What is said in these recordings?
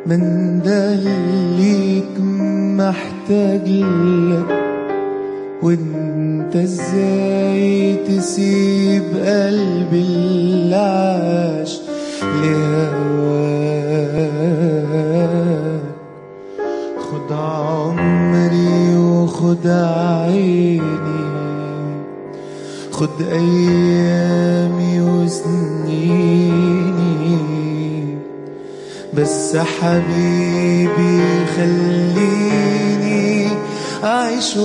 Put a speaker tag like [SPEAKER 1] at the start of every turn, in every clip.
[SPEAKER 1] من ده ليك محتاج لك وانت ازاي تسيب قلبي اللي عاش لهواك خد عمري وخد عيني خد ايامي وسنيني بس حبيبي خليني أعيش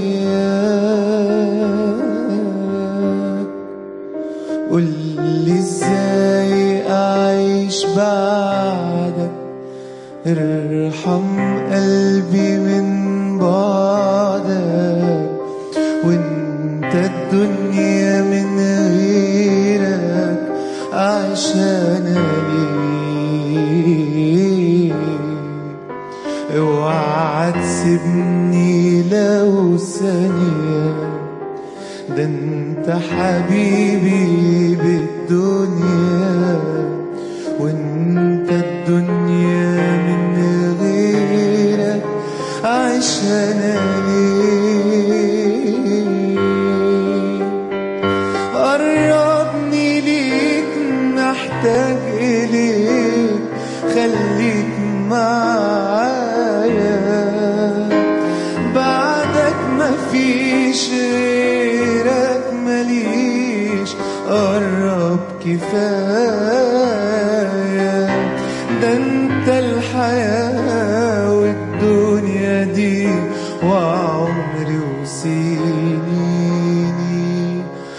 [SPEAKER 1] وياك قولي ازاي أعيش بعدك ارحم قلبي من بعدك وانت الدنيا من غيرك عشان ليك اوعى تسيبني لو ثانية ده انت حبيبي بالدنيا وانت الدنيا من غيرك عشان ليك قربني ليك محتاج إليك خليك معايا بعدك مفيش غيرك مليش قرب كفاية ده انت الحياة والدنيا دي وعمري وسنيني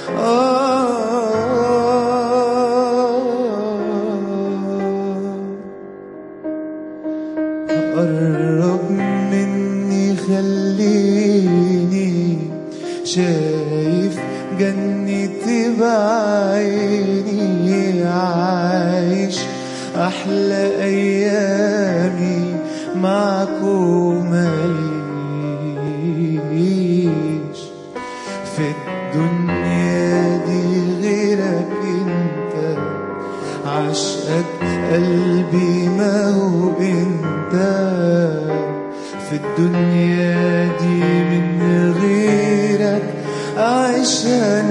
[SPEAKER 1] آه قرب مني خليني شايف جنتي بعيني عايش أحلى أيامي معك ومليش في الدنيا دي غيرك انت عشقك قلبي ما هو انت في الدنيا دي من غيرك عشان